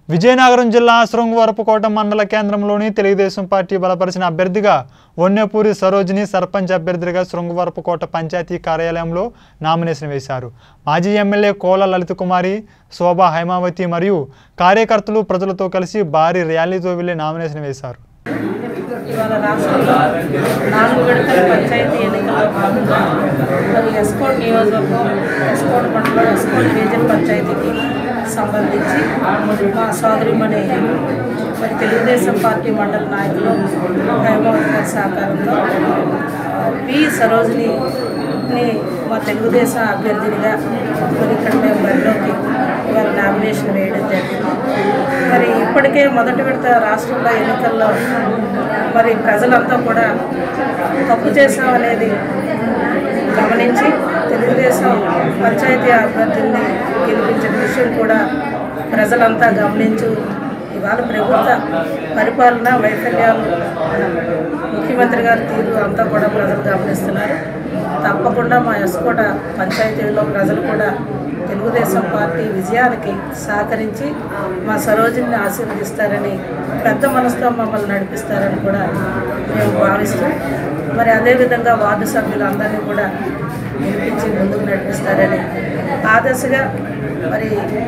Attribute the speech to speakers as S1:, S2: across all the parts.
S1: విజయనగరం జిల్లా శృంగవరపుకోట మండల కేంద్రంలోని తెలుగుదేశం పార్టీ బలపరిచిన అభ్యర్థిగా వన్యపూరి సరోజిని సర్పంచ్ అభ్యర్థిగా శృంగవరపుకోట పంచాయతీ కార్యాలయంలో నామినేషన్ వేశారు మాజీ ఎమ్మెల్యే కోల లలిత కుమారి శోభా హైమావతి మరియు కార్యకర్తలు ప్రజలతో కలిసి భారీ ర్యాలీతో వెళ్లి నామినేషన్ వేశారు
S2: ఇవాళ రాష్ట్రంలో నాలుగు విడతల పంచాయతీ ఎన్నికల్లో భాగంగా మరి ఎస్కోట్ నియోజకవర్గం ఎస్కోట్ మండలం ఎస్కోట్ రీజన్ పంచాయతీకి సంబంధించి మా సోదరిమణి మరి తెలుగుదేశం పార్టీ మండల నాయకులు హైమావతి గారి సహకారంలో పి సరోజిని మా తెలుగుదేశం అభ్యర్థినిగా మరి ఇక్కడ మేము బరిలోకి ఇవాళ నామినేషన్ వేయడం జరిగింది మరి ఇప్పటికే మొదటి విడత రాష్ట్రంలో ఎన్నికల్లో మరి ప్రజలంతా కూడా తప్పు చేశామనేది గమనించి తెలుగుదేశం పంచాయతీ అభ్యర్థుల్ని గెలిపించిన విషయం కూడా ప్రజలంతా గమనించు ఇవాళ ప్రభుత్వ పరిపాలన వైఫల్యాలు ముఖ్యమంత్రి గారి తీరు అంతా కూడా ప్రజలు గమనిస్తున్నారు తప్పకుండా మా ఎస్కోట పంచాయతీలో ప్రజలు కూడా తెలుగుదేశం పార్టీ విజయానికి సహకరించి మా సరోజిని ఆశీర్వదిస్తారని పెద్ద మనసుతో మమ్మల్ని నడిపిస్తారని కూడా మేము భావిస్తూ మరి అదేవిధంగా వార్డు సభ్యులందరినీ కూడా గెలిపించి ముందుకు నడిపిస్తారని ఆ దశగా మరి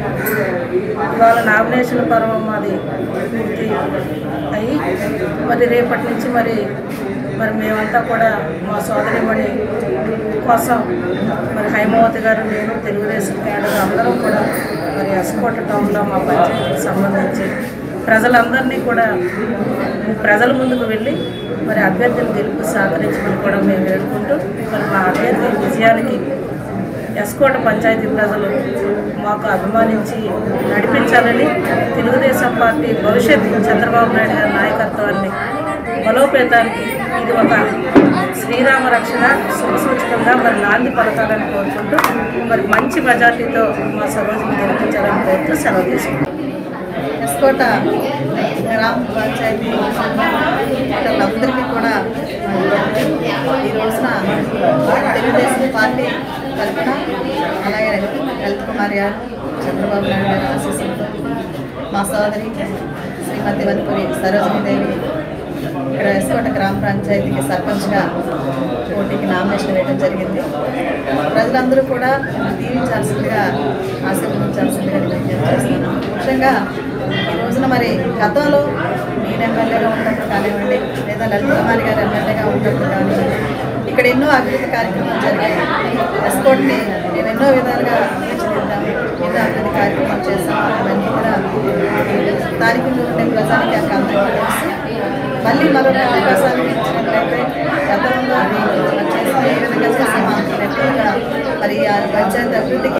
S2: ఇవాళ నామినేషన్ పర్వం మాది పూర్తి అయ్యి మరి రేపటి నుంచి మరి మరి మేమంతా కూడా మా సోదరిమణి కోసం మరి హైమావతి గారు నేను తెలుగుదేశం క్యాడర్ అందరం కూడా మరి ఎస్కోట టౌన్లో మా పంచాయతీకి సంబంధించి ప్రజలందరినీ కూడా ప్రజల ముందుకు వెళ్ళి మరి అభ్యర్థిని గెలుపు సహకరించమని కూడా మేము వేడుకుంటూ మరి మా అభ్యర్థి విజయానికి ఎస్కోట పంచాయతీ ప్రజలు మాకు అభిమానించి నడిపించాలని తెలుగుదేశం పార్టీ భవిష్యత్తు చంద్రబాబు నాయుడు గారి నాయకత్వాన్ని బలోపేతానికి ఇది ఒక శ్రీరామ రక్షణ శుభసూచకంగా మరి నాంది పలకాలని కోరుకుంటూ మరి మంచి మెజార్టీతో మా సరోజుని గెలిపించాలని కోరుతూ సెలవు తీసుకుంటాం
S3: ఎస్కోట గ్రామ పంచాయతీ అందరికీ కూడా ఈ రోజున తెలుగుదేశం పార్టీ తరఫున అలాగే లలిత్ కుమార్ గారు చంద్రబాబు నాయుడు గారి ఆశీస్సులతో మా సోదరి శ్రీమతి వనపురి సరోజినీదేవి ఇక్కడ ఎస్కోట గ్రామ పంచాయతీకి సర్పంచ్గా పోటీకి నామినేషన్ వేయడం జరిగింది ప్రజలందరూ కూడా దీవించాల్సిందిగా ఆశీర్వదించాల్సిందిగా విజ్ఞప్తి చేస్తున్నాను ముఖ్యంగా ఈ రోజున మరి గతంలో నేను ఎమ్మెల్యేగా ఉన్నప్పుడు కానివ్వండి లేదా లలిత కుమారి గారు ఎమ్మెల్యేగా ఉన్నప్పుడు కానివ్వండి ఇక్కడ ఎన్నో అభివృద్ధి కార్యక్రమాలు జరిగాయి ఎస్కోట్ని మేము ఎన్నో విధాలుగా తీర్చిదిద్దాము ఎన్నో అభివృద్ధి కార్యక్రమాలు చేస్తాము అవన్నీ కూడా స్థానికంగా ఉండే ప్రజానికి అక్కడ అందరికీ తెలిసి మళ్ళీ మరొక అవకాశాన్ని ఇచ్చినట్లయితే గతంలో మరి చేసిన ఏ విధంగా చేసామో అనుకున్నట్లుగా మరి ఆ పంచాయతీ అభివృద్ధికి